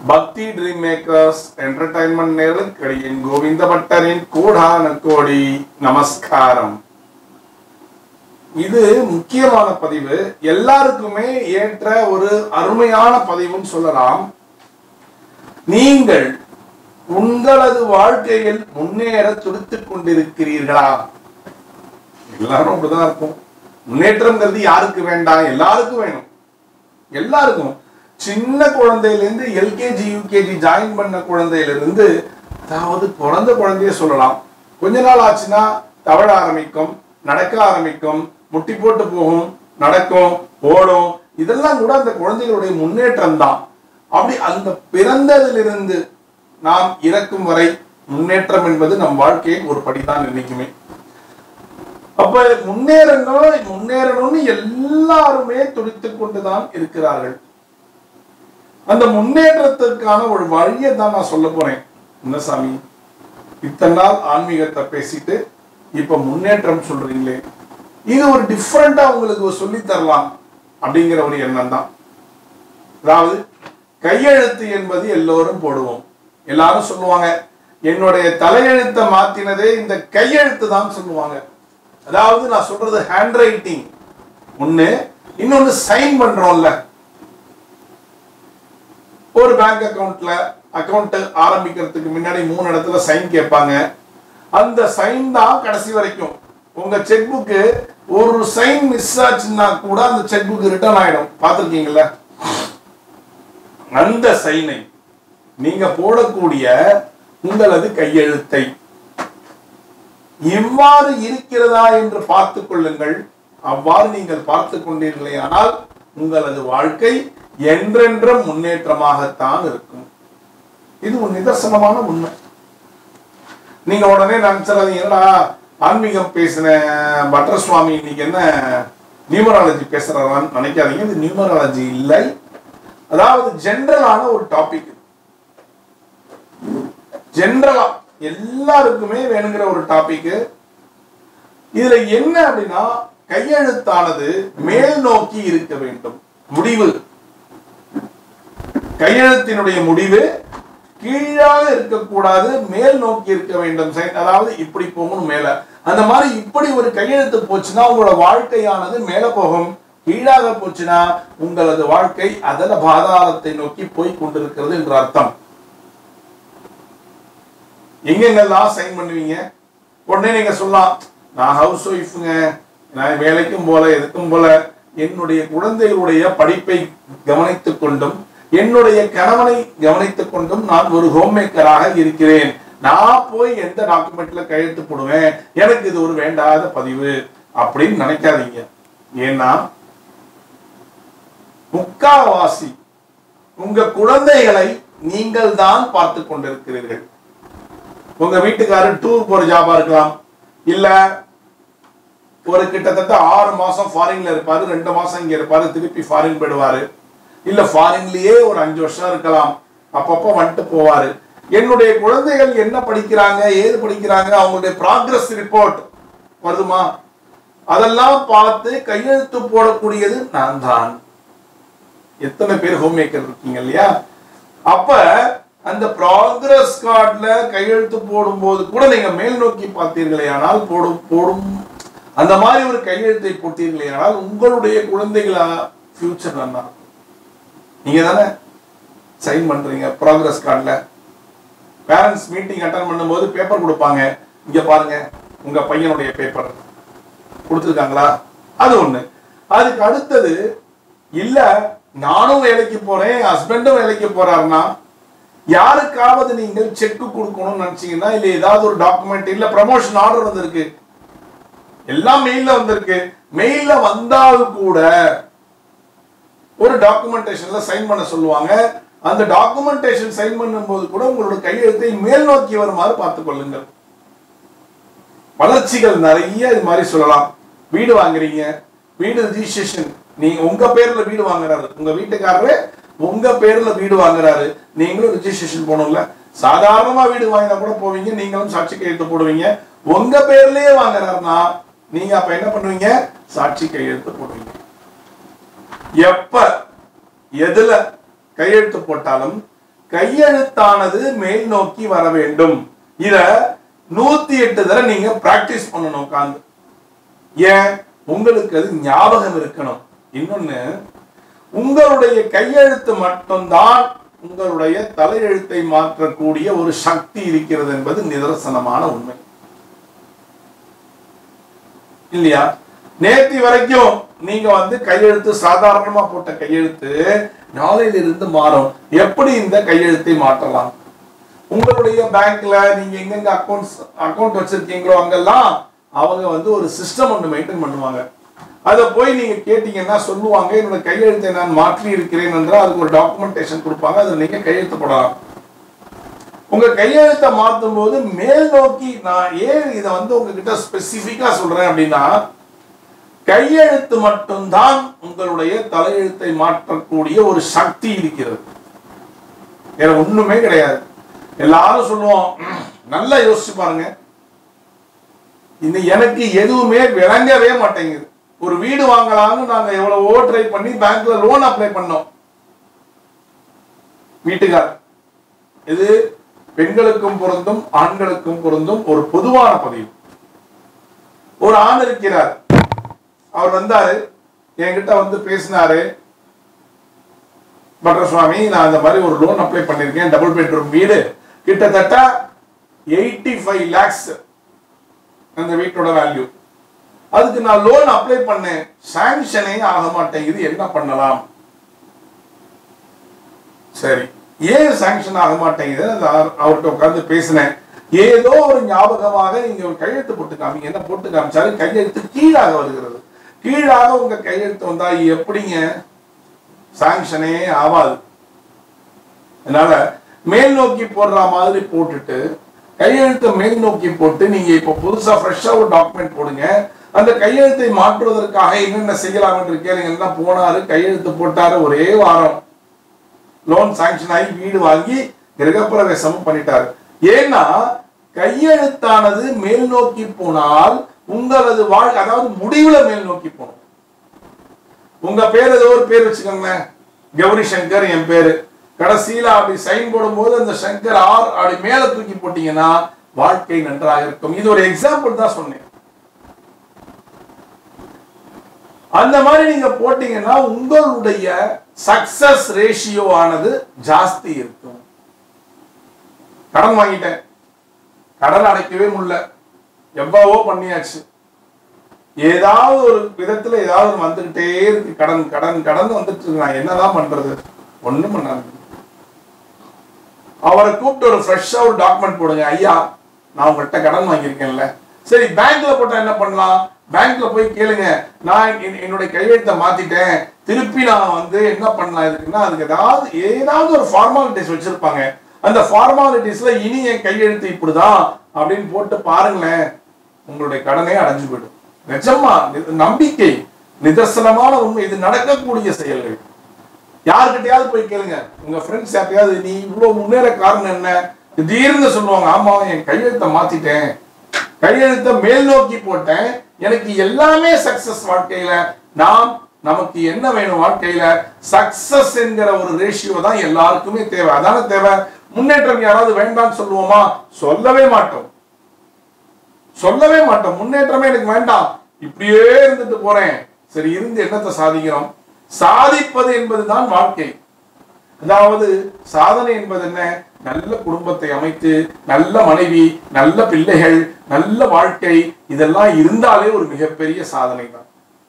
பக்தி dream makers entertainment நேர்களுக்கு என் கோவிந்த பட்டரின் கோடான கோடி நமஸ்காரம் இது முக்கியமான பதிவு எல்லாருக்குமே ஏற்ற ஒரு அருமையான பதிவுன்னு சொல்லலாம் நீங்கள் உங்களது வாழ்க்கையில் முன்னேற துடித்துக் கொண்டிருக்கிறீர்களா எல்லாரும் அப்படிதான் இருக்கும் முன்னேற்றம்ங்கிறது யாருக்கு வேண்டாம் எல்லாருக்கும் வேணும் எல்லாருக்கும் சின்ன குழந்தையிலேருந்து எல்கேஜி யூகேஜி ஜாயின் பண்ண குழந்தையிலிருந்து அதாவது பிறந்த குழந்தைய சொல்லலாம் கொஞ்ச நாள் ஆச்சுன்னா தவழ ஆரம்பிக்கும் நடக்க ஆரம்பிக்கும் முட்டி போட்டு போகும் நடக்கும் ஓடும் இதெல்லாம் கூட அந்த குழந்தைகளுடைய முன்னேற்றம் தான் அப்படி அந்த பிறந்ததிலிருந்து நாம் இறக்கும் வரை முன்னேற்றம் என்பது நம் வாழ்க்கையின் ஒரு படிதான் என்னைக்குமே அப்ப முன்னேறணும் முன்னேறணும்னு எல்லாருமே துடித்துக் கொண்டுதான் இருக்கிறார்கள் அந்த முன்னேற்றத்திற்கான ஒரு வழியை தான் நான் சொல்ல போறேன் என்ன சாமி இத்தனை நாள் ஆன்மீகத்தை பேசிட்டு இப்ப முன்னேற்றம் சொல்றீங்களே இது ஒரு டிஃப்ரெண்டா உங்களுக்கு சொல்லி தரலாம் அப்படிங்கிற ஒரு எண்ணம் தான் அதாவது கையெழுத்து என்பது எல்லோரும் போடுவோம் எல்லாரும் சொல்லுவாங்க என்னுடைய தலையெழுத்தை மாத்தினதே இந்த கையெழுத்து தான் சொல்லுவாங்க அதாவது நான் சொல்றது ஹேண்ட் ரைட்டிங் ஒண்ணு இன்னொன்னு சைன் பண்றோம்ல ஒரு பேங்க் அக்கவுண்ட்ல அக்கவுண்ட் ஆரம்பிக்கிறதுக்கு முன்னாடி மூணு இடத்துல சைன் கேட்பாங்க அந்த சைன் தான் கடைசி வரைக்கும் உங்க செக் புக்கு ஒரு சைன் மிஸ் ஆச்சுன்னா கூட அந்த செக் புக் ரிட்டர்ன் ஆயிடும் பார்த்துருக்கீங்களா அந்த சைனை நீங்க போடக்கூடிய உங்களது கையெழுத்தை இவ்வாறு இருக்கிறதா என்று பார்த்துக் கொள்ளுங்கள் அவ்வாறு நீங்கள் பார்த்துக் கொண்டீர்களே ஆனால் உங்களது வாழ்க்கை என்றென்றும் முன்னேற்றமாகத்தான் இருக்கும் இது ஒரு நிதர்சனமான உண்மை நீங்க உடனே நினைச்சிடாதீங்க என்னடா ஆன்மீகம் பேசின பட்டர் சுவாமி இன்னைக்கு என்ன நியூமராலஜி பேசுறாரான்னு நினைக்காதீங்க இது நியூமராலஜி இல்லை அதாவது ஜென்ரலான ஒரு டாபிக் ஜென்ரலா எல்லாருக்குமே வேணுங்கிற ஒரு டாபிக் இதுல என்ன அப்படின்னா கையெழுத்தானது மேல் நோக்கி இருக்க வேண்டும் முடிவு கையெழுத்தினுடைய முடிவு கீழாக இருக்கக்கூடாது மேல் நோக்கி இருக்க வேண்டும் சைன் அதாவது இப்படி போகணும் மேல அந்த மாதிரி இப்படி ஒரு கையெழுத்து போச்சுன்னா உங்களோட வாழ்க்கையானது மேல போகும் கீழாக போச்சுன்னா உங்களது வாழ்க்கை அதல பாதாளத்தை நோக்கி போய் கொண்டிருக்கிறது என்ற அர்த்தம் எங்கெங்கெல்லாம் சைன் பண்ணுவீங்க உடனே நீங்க சொல்லலாம் நான் ஹவுஸ் ஒய்ஃபுங்க நான் வேலைக்கும் போல எதுக்கும் போல என்னுடைய குழந்தைகளுடைய படிப்பை கவனித்துக் கொண்டும் என்னுடைய கணவனை கவனித்துக் கொண்டும் நான் ஒரு ஹோம் மேக்கராக இருக்கிறேன் நான் போய் எந்த டாக்குமெண்ட்ல கையெழுத்து போடுவேன் எனக்கு இது ஒரு வேண்டாத பதிவு அப்படின்னு நினைக்காதீங்க ஏன்னா முக்காவாசி உங்க குழந்தைகளை நீங்கள் தான் பார்த்து கொண்டிருக்கிறீர்கள் உங்க வீட்டுக்காரர் டூர் போற ஜாபா இருக்கலாம் இல்ல ஒரு கிட்டத்தட்ட ஆறு மாசம் ஃபாரின்ல இருப்பாரு ரெண்டு மாசம் இங்க இருப்பாரு திருப்பி ஃபாரின் போயிடுவாரு இல்ல ஃபாரின்லயே ஒரு அஞ்சு வருஷம் இருக்கலாம் அப்பப்போ வந்துட்டு போவாரு என்னுடைய குழந்தைகள் என்ன படிக்கிறாங்க ஏது படிக்கிறாங்க அவங்களுடைய ப்ராக்ரஸ் ரிப்போர்ட் வருதுமா அதெல்லாம் பார்த்து கையெழுத்து போடக்கூடியது நான் தான் எத்தனை பேர் ஹோம் மேக்கர் இருக்கீங்க இல்லையா அப்ப அந்த ப்ராக்ரஸ் கார்டுல கையெழுத்து போடும்போது கூட நீங்க மேல் நோக்கி பார்த்தீர்களே ஆனால் போடும் போடும் அந்த மாதிரி ஒரு கையெழுத்தை போட்டீர்களே ஆனால் உங்களுடைய குழந்தைகளா ஃபியூச்சர் நல்லா இருக்கும். நீங்க தானே சைன் பண்றீங்க ப்ராக்ரஸ் கார்டுல பேரண்ட்ஸ் மீட்டிங் அட்டன் பண்ணும்போது பேப்பர் கொடுப்பாங்க இங்க பாருங்க உங்க பையனுடைய பேப்பர் கொடுத்துருக்காங்களா அது ஒண்ணு அதுக்கு அடுத்தது இல்ல நானும் வேலைக்கு போறேன் ஹஸ்பண்டும் வேலைக்கு போறாருன்னா யாருக்காவது நீங்கள் செக் கொடுக்கணும்னு நினைச்சீங்கன்னா இல்ல ஏதாவது ஒரு டாக்குமெண்ட் இல்ல ப்ரமோஷன் ஆர்டர் வந்திருக்கு எல்லாம் மெயில்ல வந்திருக்கு மெயில்ல வந்தால் கூட ஒரு டாக்குமெண்டேஷன்ல சைன் பண்ண சொல்லுவாங்க அந்த டாக்குமெண்டேஷன் சைன் பண்ணும்போது கூட உங்களோட கையெழுத்தை மேல் நோக்கி வருமாறு பார்த்துக் கொள்ளுங்கள் வளர்ச்சிகள் நிறைய இது மாதிரி சொல்லலாம் வீடு வாங்குறீங்க வீடு ரிஜிஸ்ட்ரேஷன் நீங்க உங்க பேர்ல வீடு வாங்குறாரு உங்க வீட்டுக்காரரு உங்க பேர்ல வீடு வாங்குறாரு நீங்களும் ரிஜிஸ்ட்ரேஷன் போகணும்ல சாதாரணமா வீடு வாங்கினா கூட போவீங்க நீங்களும் சாட்சி கையெழுத்து போடுவீங்க உங்க பேர்லயே வாங்குறாருன்னா நீங்க அப்ப என்ன பண்ணுவீங்க சாட்சி கையெழுத்து போடுவீங்க எப்ப எதுல கையெழுத்து போட்டாலும் கையெழுத்தானது மேல் நோக்கி வர வேண்டும் இத நூத்தி எட்டு தடவை நீங்க பிராக்டிஸ் பண்ணணும் உட்காந்து ஏன் உங்களுக்கு அது ஞாபகம் இருக்கணும் இன்னொன்னு உங்களுடைய கையெழுத்து மட்டும்தான் உங்களுடைய தலையெழுத்தை மாற்றக்கூடிய ஒரு சக்தி இருக்கிறது என்பது நிதர்சனமான உண்மை இல்லையா நேத்தி வரைக்கும் நீங்க வந்து கையெழுத்து சாதாரணமா போட்ட கையெழுத்து நாளையில இருந்து மாறும் எப்படி இந்த கையெழுத்தை மாற்றலாம் உங்களுடைய பேங்க்ல நீங்க எங்கெங்க அக்கௌண்ட்ஸ் அக்கௌண்ட் வச்சிருக்கீங்களோ அங்கெல்லாம் அவங்க வந்து ஒரு சிஸ்டம் ஒன்று மெயின்டைன் பண்ணுவாங்க அதை போய் நீங்க கேட்டீங்கன்னா சொல்லுவாங்க என்னோட கையெழுத்தை நான் மாற்றி இருக்கிறேன் என்றால் அதுக்கு ஒரு டாக்குமெண்டேஷன் கொடுப்பாங்க அதை நீங்க கையெழுத்து போடலாம் உங்க கையெழுத்தை மாற்றும் போது மேல் நோக்கி நான் ஏன் இதை வந்து உங்ககிட்ட ஸ்பெசிபிக்கா சொல்றேன் அப்படின்னா கையெழுத்து மட்டும்தான் உங்களுடைய தலையெழுத்தை மாற்றக்கூடிய ஒரு சக்தி இருக்கிறது வேற ஒண்ணுமே கிடையாது எல்லாரும் சொல்லுவோம் "ம், நல்லா யோசிச்சு பாருங்க இந்த எனக்கு எதுவுமே விளங்கவே மாட்டேங்குது ஒரு வீடு வாங்கலாம்னு நாங்க எவ்வளவோ ட்ரை பண்ணி பேங்க்ல லோன் அப்ளை பண்ணோம் வீட்டுக்கார் இது பெண்களுக்கும் பொருந்தும் ஆண்களுக்கும் பொருந்தும் ஒரு பொதுவான பதிவு ஒரு ஆண் இருக்கிறார் அவர் வந்தாரு என்கிட்ட வந்து பேசினாரு பட்டர் சுவாமி நான் அந்த மாதிரி ஒரு லோன் அப்ளை பண்ணிருக்கேன் டபுள் பெட்ரூம் வீடு கிட்டத்தட்ட எயிட்டி ஃபைவ் லேக்ஸ் அந்த வீட்டோட வேல்யூ அதுக்கு நான் லோன் அப்ளை பண்ணேன் சாங்ஷனே ஆக மாட்டேங்குது என்ன பண்ணலாம் சரி ஏன் சாங்ஷன் ஆக மாட்டேங்குது அந்த அவர்- அவர்கிட்ட உட்கார்ந்து பேசினேன் ஏதோ ஒரு ஞாபகமாக நீங்க ஒரு கையெழுத்து போட்டு காமிங்க என்ன போட்டு காமிச்சாரு கையெழுத்து கீழாக வருகிறது கீழாக உங்க கையெழுத்து வந்தா எப்படிங்க சாங்ஷனே ஆகாது அதனால மேல் நோக்கி போடுற மாதிரி போட்டுட்டு கையெழுத்தை மேல் நோக்கி போட்டு நீங்க இப்ப புதுசா ஃப்ரெஷ்ஷா ஒரு டாக்குமெண்ட் போடுங்க அந்த கையெழுத்தை மாற்றுவதற்காக என்னென்ன செய்யலாம் என்று கேளுங்க எல்லாம் போனாரு கையெழுத்து போட்டாரு ஒரே வாரம் லோன் சாங்ஷன் ஆகி வீடு வாங்கி கிரகப்பிரவேசமும் பண்ணிட்டாரு ஏன்னா கையெழுத்தானது மேல் நோக்கி போனால் உங்களது வாழ் அதாவது முடிவுல மேல் நோக்கி போகும் உங்க பேர் ஏதோ ஒரு பேர் வச்சுக்கோங்களேன் கௌரி சங்கர் என் பேரு கடைசியில அப்படி சைன் போடும்போது அந்த சங்கர் ஆர் அப்படி மேல தூக்கி போட்டீங்கன்னா வாழ்க்கை நன்றாக இருக்கும் இது ஒரு எக்ஸாம்பிள் தான் சொன்னேன் அந்த மாதிரி நீங்க போட்டீங்கன்னா உங்களுடைய சக்சஸ் ரேஷியோ ஆனது ஜாஸ்தி இருக்கும் கடன் வாங்கிட்டேன் கடன் அடைக்கவே முடியல எவ்வளவோ பண்ணியாச்சு ஏதாவது ஒரு விதத்துல ஏதாவது ஒண்ணு வந்துகிட்டே இருக்கு கடன் கடன் கடன் வந்துட்டு இருக்கு நான் என்னதான் பண்றது ஒண்ணும் பண்ணாது அவரை கூப்பிட்டு ஒரு ஃப்ரெஷ்ஷா ஒரு டாக்குமெண்ட் போடுங்க ஐயா நான் உங்கள்கிட்ட கடன் வாங்கியிருக்கேன்ல சரி பேங்க்ல போட்டா என்ன பண்ணலாம் பேங்க்ல போய் கேளுங்க நான் என்- என்னுடைய கையெழுத்தை மாத்திட்டேன் திருப்பி நான் வந்து என்ன பண்ணலாம் இதுக்குன்னா அதுக்கு ஏதாவது ஏதாவது ஒரு ஃபார்மாலிட்டிஸ் வச்சிருப்பாங்க அந்த ஃபார்மாலிட்டிஸ்ல இனி என் கையெழுத்து இப்படிதான் அப்படின்னு போட்டு பாருங்களேன் உங்களுடைய கடனே அடைஞ்சு போயிடும் நிஜமா இது நம்பிக்கை நிதர்சனமான உண்மை இது நடக்கக்கூடிய செயல்கள் யாருக்கிட்டயாவது போய் கேளுங்க உங்க ஃப்ரெண்ட்ஸ் யார்ட்டையாவது நீ இவ்வளவு முன்னேற காரணம் என்ன திடீர்னு சொல்லுவாங்க ஆமா என் கையெழுத்தை மாத்திட்டேன் கையெழுத்தை மேல் நோக்கி போட்டேன் எனக்கு எல்லாமே சக்சஸ் வாழ்க்கையில நாம் நமக்கு என்ன வேணும் வாழ்க்கையில சக்சஸ் என்கிற ஒரு ரேஷியோ தான் எல்லாருக்குமே தேவை அதான தேவை முன்னேற்றம் யாராவது வேண்டாம்னு சொல்லுவோமா சொல்லவே மாட்டோம் சொல்லவே மாட்டோம் முன்னேற்றமே எனக்கு வேண்டாம் இப்படியே இருந்துட்டு போறேன் சரி இருந்து என்னத்தை சாதிக்கிறோம் சாதிப்பது என்பதுதான் வாழ்க்கை அதாவது சாதனை என்பது என்ன நல்ல குடும்பத்தை அமைத்து நல்ல மனைவி நல்ல பிள்ளைகள் நல்ல வாழ்க்கை இதெல்லாம் இருந்தாலே ஒரு மிகப்பெரிய சாதனை தான்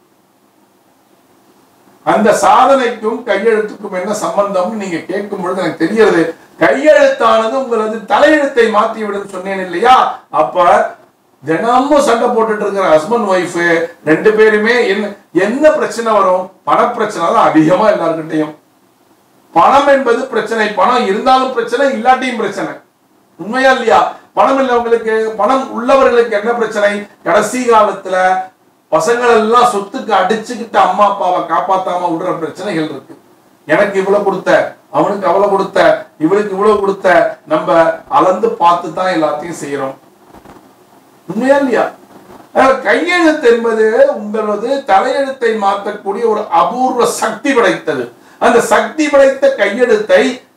அந்த சாதனைக்கும் கையெழுத்துக்கும் என்ன சம்பந்தம் நீங்க கேட்கும் பொழுது எனக்கு தெரியறது கையெழுத்தானது உங்களது தலையெழுத்தை மாத்தி விடும் சொன்னேன் இல்லையா அப்ப தினமும் சண்டை போட்டுட்டு இருக்கிற ஹஸ்பண்ட் ஒய்ஃப் ரெண்டு பேருமே என்ன என்ன பிரச்சனை வரும் பணப்பிரச்சனை தான் அதிகமா எல்லாருக்கிட்டையும் பணம் என்பது பிரச்சனை பணம் இருந்தாலும் பிரச்சனை இல்லாட்டியும் பிரச்சனை உண்மையா இல்லையா பணம் இல்லவங்களுக்கு பணம் உள்ளவர்களுக்கு என்ன பிரச்சனை கடைசி காலத்துல பசங்கள் எல்லாம் சொத்துக்கு அடிச்சுக்கிட்டு அம்மா அப்பாவை காப்பாத்தாம விடுற பிரச்சனைகள் இருக்கு எனக்கு இவ்வளவு கொடுத்த அவனுக்கு அவ்வளவு கொடுத்த இவளுக்கு இவ்வளவு கொடுத்த நம்ம அளந்து பார்த்து தான் எல்லாத்தையும் செய்யறோம் உண்மையா இல்லையா அஹ் கையெழுத்து என்பது உங்களது தலையெழுத்தை மாற்றக்கூடிய ஒரு அபூர்வ சக்தி படைத்தது அந்த சக்தி படைத்த கையெழுத்தை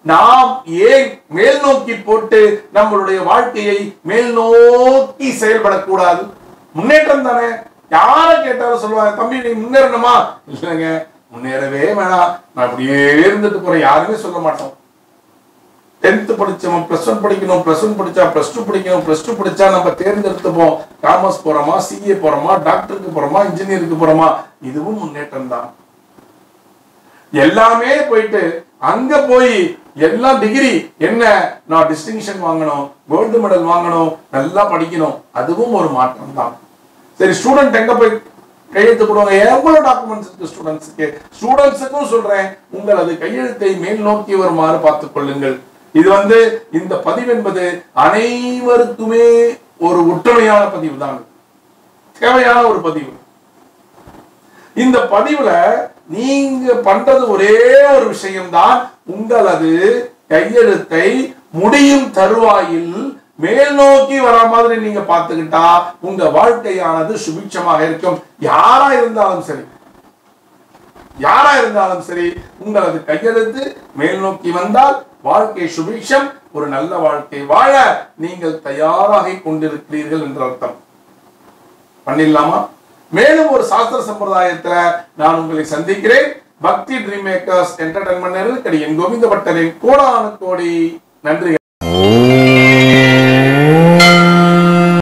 நாம் ஏன் மேல் நோக்கி போட்டு நம்மளுடைய வாழ்க்கையை மேல் நோக்கி செயல்படக்கூடாது முன்னேற்றம் தானே யார கேட்டாலும் சொல்லுவாங்க தம்பி நீ முன்னேறணுமா இல்லைங்க முன்னேறவே வேணாம் நான் அப்படியே இருந்துட்டு போறேன் யாருமே சொல்ல மாட்டோம் டென்த் படிச்சவன் பிளஸ் ஒன் படிக்கணும் பிளஸ் ஒன் படிச்சா பிளஸ் டூ படிக்கணும் பிளஸ் டூ படிச்சா நம்ம தேர்ந்தெடுத்துப்போம் காமர்ஸ் போறோமா சிஏ போறோமா டாக்டருக்கு போறோமா இன்ஜினியருக்கு போறோமா இதுவும் முன்னேற்றம் தான் எல்லாமே போயிட்டு அங்க போய் எல்லாம் டிகிரி என்ன நான் டிஸ்டிங்ஷன் வாங்கணும் கோல்டு மெடல் வாங்கணும் நல்லா படிக்கணும் அதுவும் ஒரு மாற்றம் தான் சரி ஸ்டூடெண்ட் எங்க போய் கையெழுத்து போடுவாங்க எவ்வளவு டாக்குமெண்ட்ஸ் இருக்கு ஸ்டூடெண்ட்ஸுக்கு ஸ்டூடெண்ட்ஸுக்கும் சொல்றேன் உங்களது கையெழுத்தை மேல் நோக்கி வருமாறு பார்த்துக் கொள்ளுங்கள் இது வந்து இந்த பதிவு என்பது அனைவருக்குமே ஒரு ஒற்றுமையான பதிவு தான் தேவையான ஒரு பதிவு இந்த பதிவுல நீங்க பண்றது ஒரே ஒரு விஷயம்தான் உங்களது கையெழுத்தை முடியும் தருவாயில் மேல் நோக்கி வர மாதிரி நீங்க பார்த்துக்கிட்டா உங்க வாழ்க்கையானது சுபிட்சமாக இருக்கும் யாரா இருந்தாலும் சரி யாரா இருந்தாலும் சரி உங்களது கையெழுத்து மேல் நோக்கி வந்தால் வாழ்க்கை சுபிக்ஷம் ஒரு நல்ல வாழ்க்கை வாழ நீங்கள் தயாராகி கொண்டிருக்கிறீர்கள் என்ற அர்த்தம் பண்ணிடலாமா மேலும் ஒரு சாஸ்திர சம்பிரதாயத்துல நான் உங்களை சந்திக்கிறேன் பக்தி ட்ரீம் மேக்கர்ஸ் என்டர்டைன்மெண்ட் நெருக்கடி என் கோவிந்த பட்டரின் கோடானு கோடி நன்றி